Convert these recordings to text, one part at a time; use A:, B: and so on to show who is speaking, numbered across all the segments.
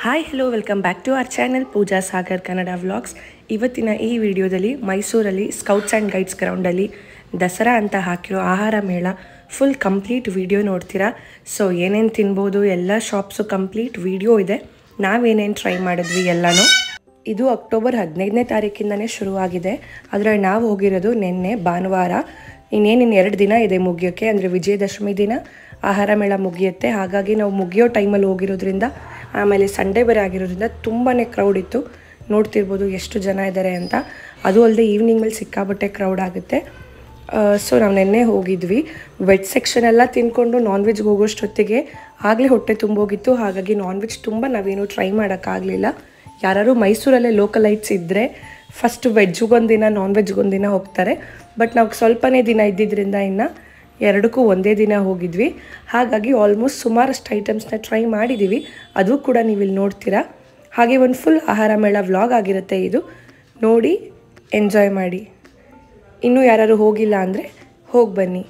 A: hi hello welcome back to our channel Pooja Sagar Kannada vlogs ಇವತ್ತಿನ ಈ ವಿಡಿಯೋದಲ್ಲಿ ಮೈಸೂರಲ್ಲಿ ಸ್ಕೌಟ್ಸ್ ಆ್ಯಂಡ್ ಗೈಡ್ಸ್ ಗ್ರೌಂಡಲ್ಲಿ ದಸರಾ ಅಂತ ಹಾಕಿರೋ ಆಹಾರ ಮೇಳ ಫುಲ್ ಕಂಪ್ಲೀಟ್ ವಿಡಿಯೋ ನೋಡ್ತೀರಾ ಸೊ ಏನೇನು ತಿನ್ಬೋದು ಎಲ್ಲ ಶಾಪ್ಸು ಕಂಪ್ಲೀಟ್ ವಿಡಿಯೋ ಇದೆ ನಾವೇನೇನು ಟ್ರೈ ಮಾಡಿದ್ವಿ ಎಲ್ಲನೂ ಇದು ಅಕ್ಟೋಬರ್ ಹದಿನೈದನೇ ತಾರೀಕಿಂದನೇ ಶುರುವಾಗಿದೆ ಆದರೆ ನಾವು ಹೋಗಿರೋದು ನಿನ್ನೆ ಭಾನುವಾರ ಇನ್ನೇನಿನ್ನು ಎರಡು ದಿನ ಇದೆ ಮುಗಿಯೋಕ್ಕೆ ಅಂದರೆ ವಿಜಯದಶಮಿ ದಿನ ಆಹಾರ ಮೇಳ ಮುಗಿಯುತ್ತೆ ಹಾಗಾಗಿ ನಾವು ಮುಗಿಯೋ ಟೈಮಲ್ಲಿ ಹೋಗಿರೋದ್ರಿಂದ ಆಮೇಲೆ ಸಂಡೇ ಬೇರೆ ಆಗಿರೋದ್ರಿಂದ ತುಂಬಾ ಕ್ರೌಡ್ ಇತ್ತು ನೋಡ್ತಿರ್ಬೋದು ಎಷ್ಟು ಜನ ಇದ್ದಾರೆ ಅಂತ ಅದು ಅಲ್ಲದೆ ಈವ್ನಿಂಗ್ ಮೇಲೆ ಸಿಕ್ಕಾಬಟ್ಟೆ ಕ್ರೌಡ್ ಆಗುತ್ತೆ ಸೊ ನಾವು ನಿನ್ನೆ ಹೋಗಿದ್ವಿ ವೆಜ್ ಸೆಕ್ಷನ್ ಎಲ್ಲ ತಿನ್ಕೊಂಡು ನಾನ್ ವೆಜ್ಗೆ ಹೋಗೋಷ್ಟೊತ್ತಿಗೆ ಆಗಲೇ ಹೊಟ್ಟೆ ತುಂಬೋಗಿತ್ತು ಹಾಗಾಗಿ ನಾನ್ ವೆಜ್ ತುಂಬ ನಾವೇನು ಟ್ರೈ ಮಾಡೋಕ್ಕಾಗಲಿಲ್ಲ ಯಾರು ಮೈಸೂರಲ್ಲೇ ಲೋಕಲೈಟ್ಸ್ ಇದ್ದರೆ ಫಸ್ಟ್ ವೆಜ್ಗೊಂದಿನ ನಾನ್ ವೆಜ್ಗೊಂದಿನ ಹೋಗ್ತಾರೆ ಬಟ್ ನಾವು ಸ್ವಲ್ಪನೇ ದಿನ ಇದ್ದಿದ್ದರಿಂದ ಇನ್ನು ಎರಡಕ್ಕೂ ಒಂದೇ ದಿನ ಹೋಗಿದ್ವಿ ಹಾಗಾಗಿ ಆಲ್ಮೋಸ್ಟ್ ಸುಮಾರಷ್ಟು ಐಟಮ್ಸ್ನ ಟ್ರೈ ಮಾಡಿದ್ದೀವಿ ಅದು ಕೂಡ ನೀವು ಇಲ್ಲಿ ನೋಡ್ತೀರಾ ಹಾಗೆ ಒಂದು ಫುಲ್ ಆಹಾರ ಮೇಳ ವ್ಲಾಗ್ ಆಗಿರುತ್ತೆ ಇದು ನೋಡಿ ಎಂಜಾಯ್ ಮಾಡಿ ಇನ್ನೂ ಯಾರು ಹೋಗಿಲ್ಲ ಅಂದರೆ ಹೋಗಿ ಬನ್ನಿ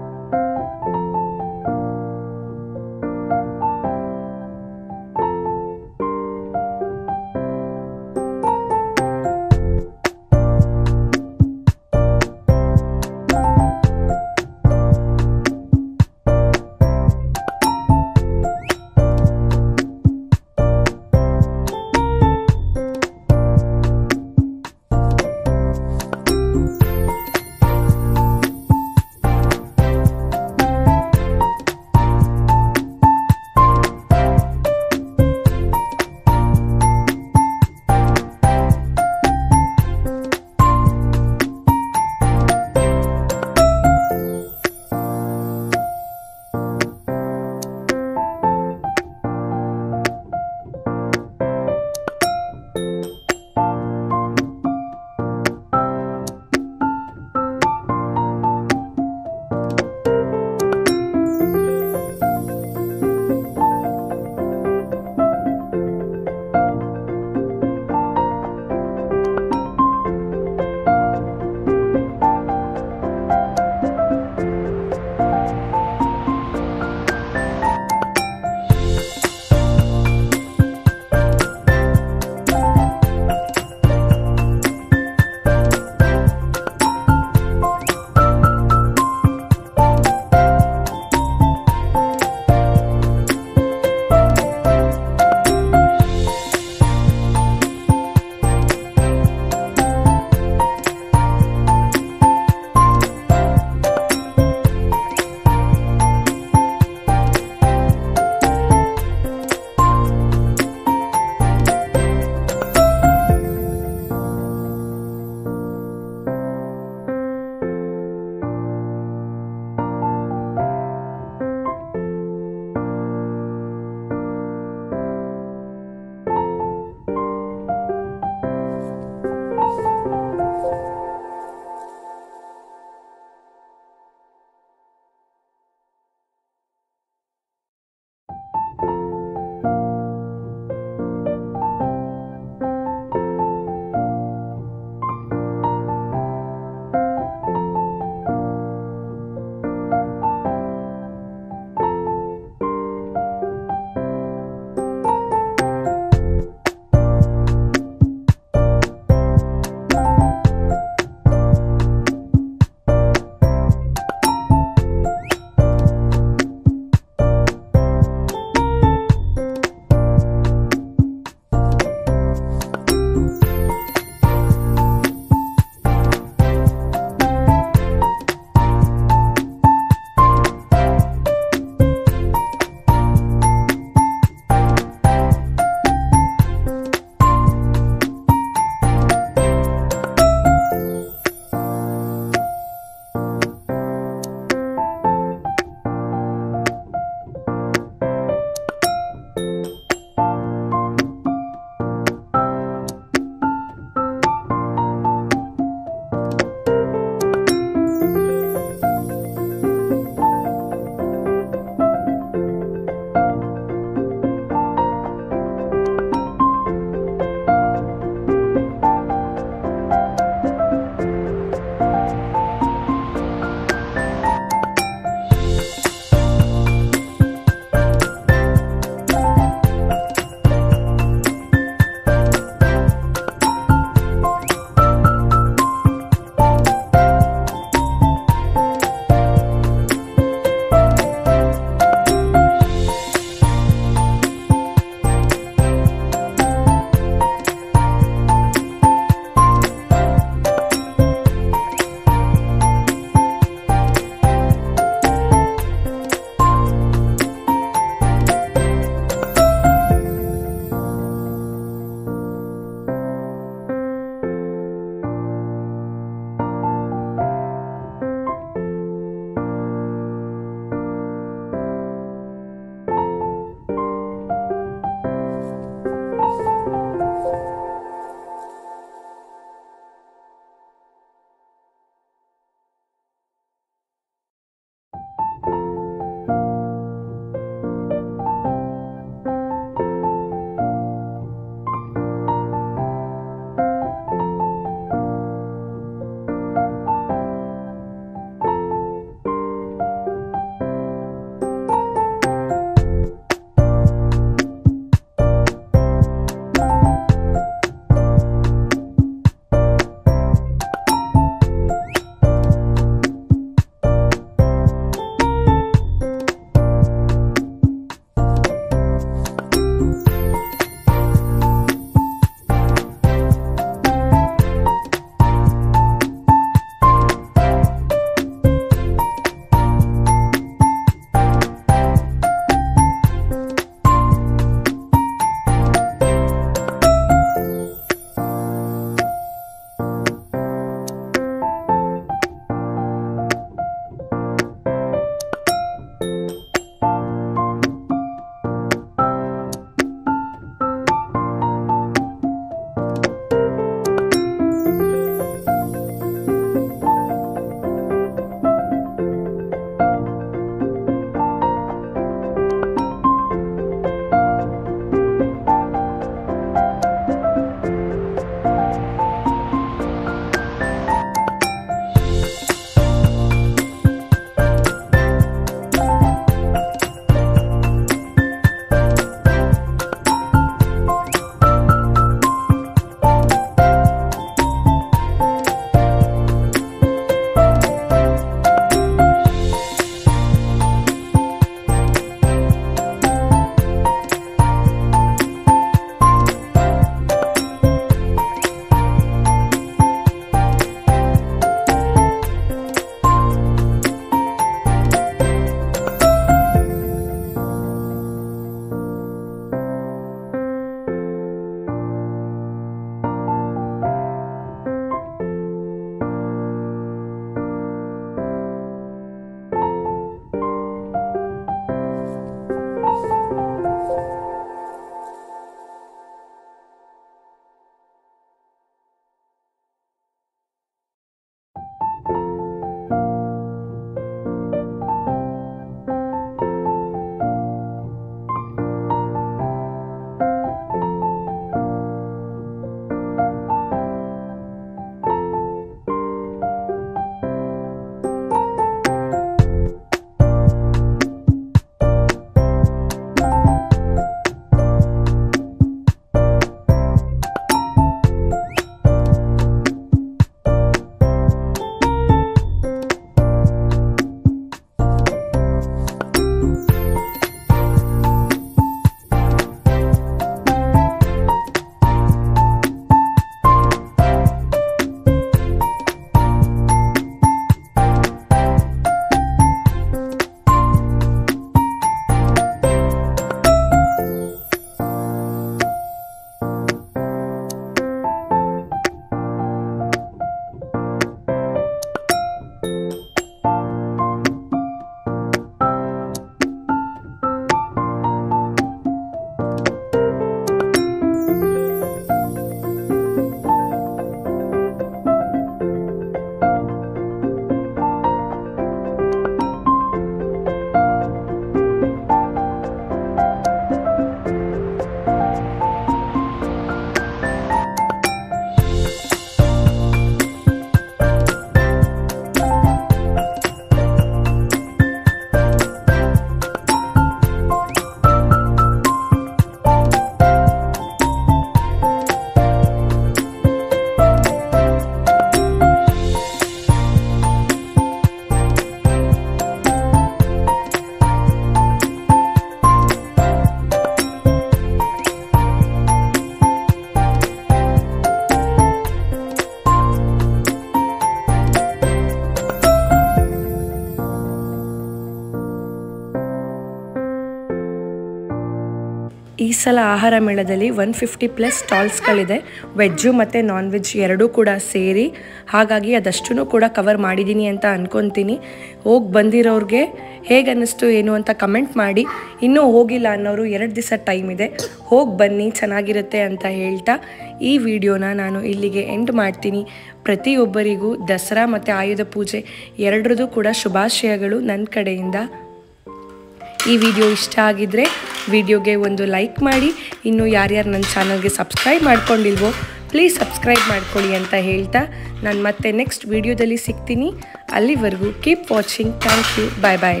A: ಸಲ ಆಹಾರ ಮೇಳದಲ್ಲಿ ಒನ್ ಫಿಫ್ಟಿ ಪ್ಲಸ್ ಸ್ಟಾಲ್ಸ್ಗಳಿದೆ ವೆಜ್ಜು ಮತ್ತು ನಾನ್ ವೆಜ್ ಎರಡೂ ಕೂಡ ಸೇರಿ ಹಾಗಾಗಿ ಅದಷ್ಟೂ ಕೂಡ ಕವರ್ ಮಾಡಿದ್ದೀನಿ ಅಂತ ಅನ್ಕೊತೀನಿ ಹೋಗಿ ಬಂದಿರೋರಿಗೆ ಹೇಗೆ ಅನ್ನಿಸ್ತು ಏನು ಅಂತ ಕಮೆಂಟ್ ಮಾಡಿ ಇನ್ನೂ ಹೋಗಿಲ್ಲ ಅನ್ನೋರು ಎರಡು ದಿವಸ ಟೈಮ್ ಇದೆ ಹೋಗಿ ಬನ್ನಿ ಚೆನ್ನಾಗಿರುತ್ತೆ ಅಂತ ಹೇಳ್ತಾ ಈ ವಿಡಿಯೋನ ನಾನು ಇಲ್ಲಿಗೆ ಎಂಡ್ ಮಾಡ್ತೀನಿ ಪ್ರತಿಯೊಬ್ಬರಿಗೂ ದಸರಾ ಮತ್ತು ಆಯುಧ ಪೂಜೆ ಎರಡರದ್ದು ಕೂಡ ಶುಭಾಶಯಗಳು ನನ್ನ ಕಡೆಯಿಂದ ಈ ವಿಡಿಯೋ ಇಷ್ಟ ಆಗಿದ್ರೆ ವಿಡಿಯೋಗೆ ಒಂದು ಲೈಕ್ ಮಾಡಿ ಇನ್ನು ಯಾರ್ಯಾರು ನನ್ನ ಚಾನಲ್ಗೆ ಸಬ್ಸ್ಕ್ರೈಬ್ ಮಾಡ್ಕೊಂಡಿಲ್ವೋ ಪ್ಲೀಸ್ ಸಬ್ಸ್ಕ್ರೈಬ್ ಮಾಡ್ಕೊಳ್ಳಿ ಅಂತ ಹೇಳ್ತಾ ನಾನು ಮತ್ತೆ ನೆಕ್ಸ್ಟ್ ವಿಡಿಯೋದಲ್ಲಿ ಸಿಗ್ತೀನಿ ಅಲ್ಲಿವರೆಗೂ keep watching thank you bye bye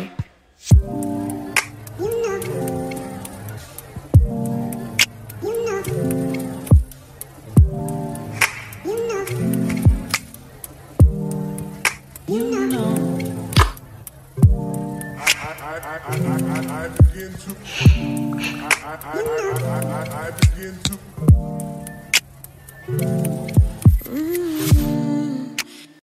B: I, I, I, I, I begin to I, I, I, I, I, I begin to